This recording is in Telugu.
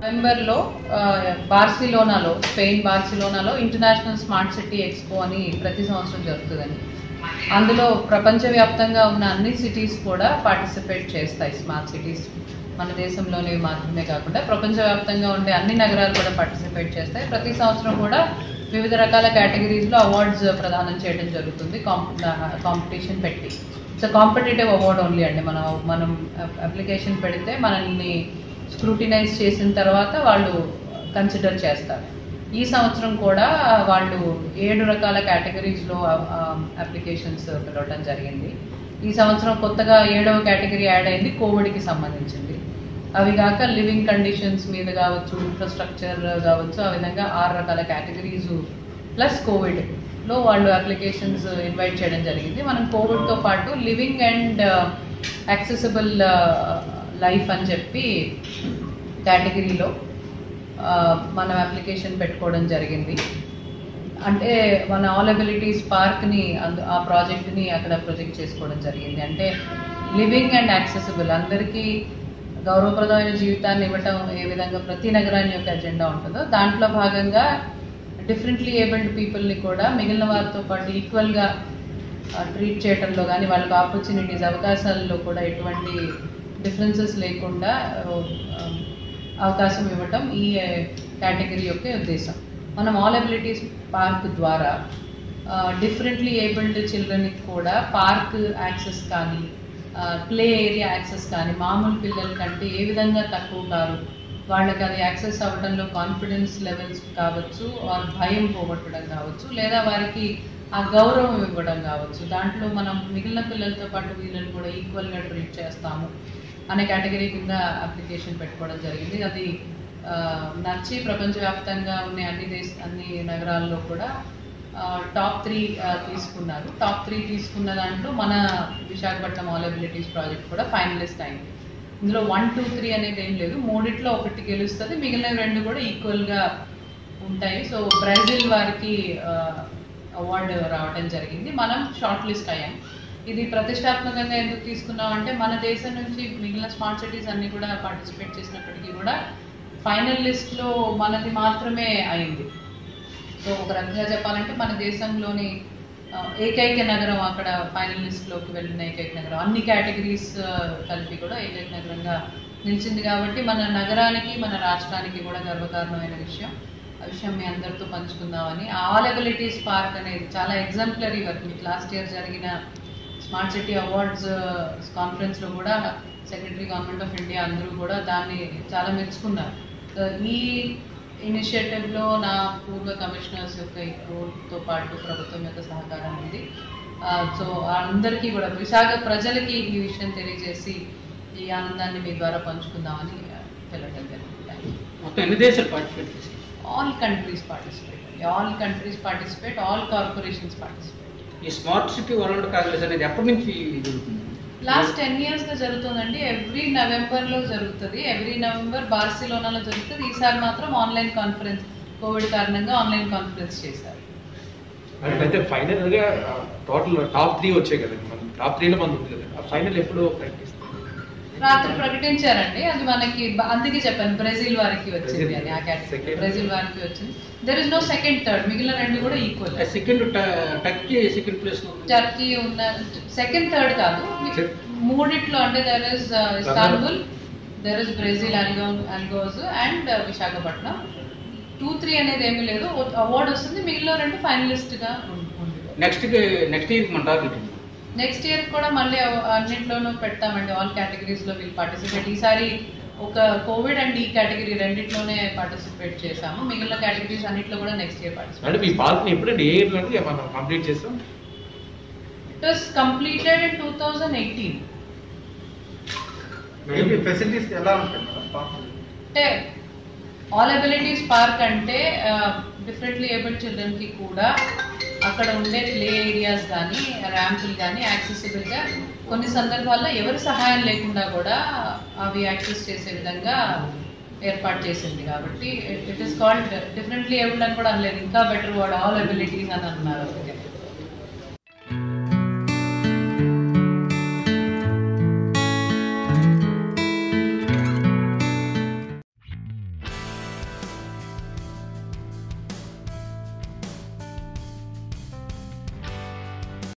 నవంబర్లో ఆ, బార్సిలోనాలో స్పెయిన్ బార్సిలోనాలో ఇంటర్నేషనల్ స్మార్ట్ సిటీ ఎక్స్పో అని ప్రతి సంవత్సరం జరుగుతుందండి అందులో ప్రపంచవ్యాప్తంగా ఉన్న అన్ని సిటీస్ కూడా పార్టిసిపేట్ చేస్తాయి స్మార్ట్ సిటీస్ మన దేశంలోనే మాత్రమే కాకుండా ప్రపంచవ్యాప్తంగా ఉండే అన్ని నగరాలు కూడా పార్టిసిపేట్ చేస్తాయి ప్రతి సంవత్సరం కూడా వివిధ రకాల కేటగిరీస్లో అవార్డ్స్ ప్రదానం చేయడం జరుగుతుంది కాంపిటీషన్ పెట్టి ఇట్స్ కాంపిటేటివ్ అవార్డ్ ఓన్లీ అండి మనం మనం అప్లికేషన్ పెడితే మనల్ని స్క్రూటినైజ్ చేసిన తర్వాత వాళ్ళు కన్సిడర్ చేస్తారు ఈ సంవత్సరం కూడా వాళ్ళు ఏడు రకాల కేటగిరీస్లో అప్లికేషన్స్ పిలవడం జరిగింది ఈ సంవత్సరం కొత్తగా ఏడవ కేటగిరీ యాడ్ అయింది కోవిడ్కి సంబంధించింది అవి కాక లివింగ్ కండిషన్స్ మీద కావచ్చు ఇన్ఫ్రాస్ట్రక్చర్ కావచ్చు ఆ విధంగా ఆరు రకాల కేటగిరీస్ ప్లస్ కోవిడ్ లో వాళ్ళు అప్లికేషన్స్ ఇన్వైట్ చేయడం జరిగింది మనం కోవిడ్తో పాటు లివింగ్ అండ్ యాక్సెసిబుల్ లైఫ్ అని చెప్పి కేటగిరీలో ఆ, మనం అప్లికేషన్ పెట్టుకోవడం జరిగింది అంటే మన ఆల్ అబిలిటీస్ పార్క్ని అందు ఆ ప్రాజెక్ట్ని అక్కడ ప్రొజెక్ట్ చేసుకోవడం జరిగింది అంటే లివింగ్ అండ్ యాక్సెసిబుల్ అందరికీ గౌరవప్రదమైన జీవితాన్ని ఇవ్వటం ఏ విధంగా ప్రతి నగరాన్ని యొక్క ఎజెండా ఉంటుందో దాంట్లో భాగంగా డిఫరెంట్లీ ఏబుల్డ్ పీపుల్ని కూడా మిగిలిన వారితో పాటు ఈక్వల్గా ట్రీట్ చేయడంలో కానీ వాళ్ళకి ఆపర్చునిటీస్ అవకాశాల్లో కూడా ఎటువంటి డిఫరెన్సెస్ లేకుండా ఆ, అవకాశం ఇవ్వటం ఈ కేటగిరీ యొక్క ఉద్దేశం మనం ఆల్ అబిలిటీస్ పార్క్ ద్వారా డిఫరెంట్లీ ఏబుల్డ్ చిల్డ్రన్కి కూడా పార్క్ యాక్సెస్ కానీ ప్లే ఏరియా యాక్సెస్ కానీ మామూలు పిల్లల కంటే ఏ విధంగా తక్కువ కాదు వాళ్ళకి అది యాక్సెస్ అవ్వడంలో కాన్ఫిడెన్స్ లెవెల్స్ కావచ్చు ఆర్ భయం పోగొట్టడం కావచ్చు లేదా వారికి ఆ గౌరవం ఇవ్వడం కావచ్చు దాంట్లో మనం మిగిలిన పిల్లలతో పాటు వీళ్ళని కూడా ఈక్వల్గా ట్రీట్ చేస్తాము అనే కేటగిరీ కింద అప్లికేషన్ పెట్టుకోవడం జరిగింది అది ఆ, నచ్చి ప్రపంచవ్యాప్తంగా ఉన్న అన్ని దేశ అన్ని నగరాల్లో కూడా టాప్ త్రీ తీసుకున్నారు టాప్ త్రీ తీసుకున్న దాంట్లో మన విశాఖపట్నం ఆల్ అబిలిటీస్ ప్రాజెక్ట్ కూడా ఫైనలిస్ట్ అయింది ఇందులో వన్ టూ త్రీ అనేది ఏం లేదు మూడిట్లో ఒకటి గెలుస్తుంది మిగిలిన రెండు కూడా ఈక్వల్గా ఉంటాయి సో బ్రెజిల్ వారికి అవార్డు రావడం జరిగింది మనం షార్ట్ లిస్ట్ అయ్యాం ఇది ప్రతిష్టాత్మకంగా ఎందుకు తీసుకున్నాం అంటే మన దేశం నుంచి మిగిలిన స్మార్ట్ సిటీస్ అన్ని కూడా పార్టిసిపేట్ చేసినప్పటికీ కూడా ఫైనల్ లిస్ట్లో మనది మాత్రమే అయింది సో ఒక రకంగా చెప్పాలంటే మన దేశంలోని ఆ, ఏకైక నగరం అక్కడ ఫైనల్ లిస్ట్లోకి వెళ్ళిన ఏకైక నగరం అన్ని కేటగిరీస్ కలిపి కూడా ఏకైక నగరంగా నిలిచింది కాబట్టి మన నగరానికి మన రాష్ట్రానికి కూడా గర్వకారణమైన విషయం ఆ విషయం మీ అందరితో పంచుకుందామని ఆల్ ఎబిలిటీస్ పార్క్ అనేది చాలా ఎగ్జాంపులరీ వర్క్ మీకు లాస్ట్ ఇయర్ జరిగిన స్మార్ట్ సిటీ అవార్డ్స్ కాన్ఫరెన్స్లో కూడా సెక్రటరీ గవర్నమెంట్ ఆఫ్ ఇండియా అందరూ కూడా దాన్ని చాలా మెచ్చుకున్నారు సో ఈ ఇనిషియేటివ్లో నా పూర్వ కమిషనర్స్ యొక్క రోల్తో పాటు ప్రభుత్వం యొక్క సహకారం ఉంది సో అందరికీ కూడా విశాఖ ప్రజలకి ఈ విషయం తెలియజేసి ఈ ఆనందాన్ని మీ ద్వారా పంచుకుందామని తెలవడం జరిగింది మొత్తం ఎన్ని దేశాలు పార్టిసిపేట్ చేశారు all countries participate all countries participate all corporations participate ఈ స్మార్ట్ సిటీ వరల్డ్ కాంగ్రెస్ అనేది ఎప్పటి నుంచి జరుగుతుంది లాస్ట్ టెన్ ఇయర్స్ గా జరుగుతుందండి ఎవ్రీ నవంబర్ లో జరుగుతుంది ఎవ్రీ నవంబర్ బార్సిలోనాలో జరుగుతుంది ఈసారి మాత్రం ఆన్లైన్ కాన్ఫరెన్స్ కోవిడ్ కారణంగా ఆన్లైన్ కాన్ఫరెన్స్ చేశారు అంటే ఫైనల్ గా టోటల్ టాప్ త్రీ వచ్చాయి కదండి మన టాప్ త్రీలో మంది ఉంది కదా ఆ ఫైనల్ ఎప్పుడు ప్రకటిస్తారు రాత్రి ప్రకటించారండి అది మనకి బ- అందుకే చెప్పాను బ్రెజిల్ వారికి వచ్చింది అని ఆ కేటగిరీ Second. బ్రెజిల్ వారికి వచ్చింది there is no second third మిగిలిన రెండు కూడా equal second Turkey second place Turkey ఉన్న సెకండ్ థర్డ్ కాదు Sec- మూడిట్లో అంటే there is Istanbul there is Brazil అల్గో అల్గోజ్ అండ్ విశాఖపట్నం టూ త్రీ అనేది ఏమీ లేదు అవార్డు వస్తుంది మిగిలిన రెండు ఫైనలిస్ట్ గా ఉం- ఉంది నెక్స్ట్ నెక్స్ట్ ఇయర్ మన టార్గెట్ ఉంది. నెక్స్ట్ ఇయర్ కూడా మళ్ళీ అవ- అన్నిట్లోనూ పెడతామండి ఆల్ కేటగిరీస్ లో వీళ్ళు పార్టిసిపేట్ ఈసారి ఒక కోవిడ్ అండ్ ఈ కేటగిరీ రెండిట్లోనే పార్టిసిపేట్ చేశాము మిగిలిన కేటగిరీస్ అన్నిట్లో కూడా నెక్స్ట్ ఇయర్ పార్టిసిపేట్ అంటే మీ పార్క్ ఎప్పుడండి ఏ ఇయర్ నుండి మనం కంప్లీట్ చేస్తాం it was completed in two thousand eighteen facilities ఎలా ఉంటాయి మేడం పార్క్ అంటే ఆల్ అబిలిటీస్ పార్క్ అంటే డిఫరెంట్లీ ఏబుల్డ్ చిల్డ్రన్కి కూడా అక్కడ ఉండే ప్లే ఏరియాస్ కానీ ర్యాంపులు కానీ యాక్సెసిబుల్గా కొన్ని సందర్భాల్లో ఎవరి సహాయం లేకుండా కూడా అవి యాక్సెస్ చేసే విధంగా ఏర్పాటు చేసింది కాబట్టి it is called differently abled అని కూడా అనలేదు ఇంకా బెటర్ వర్డ్ ఆల్ అబిలిటీస్ అని అన్నారు అందుకే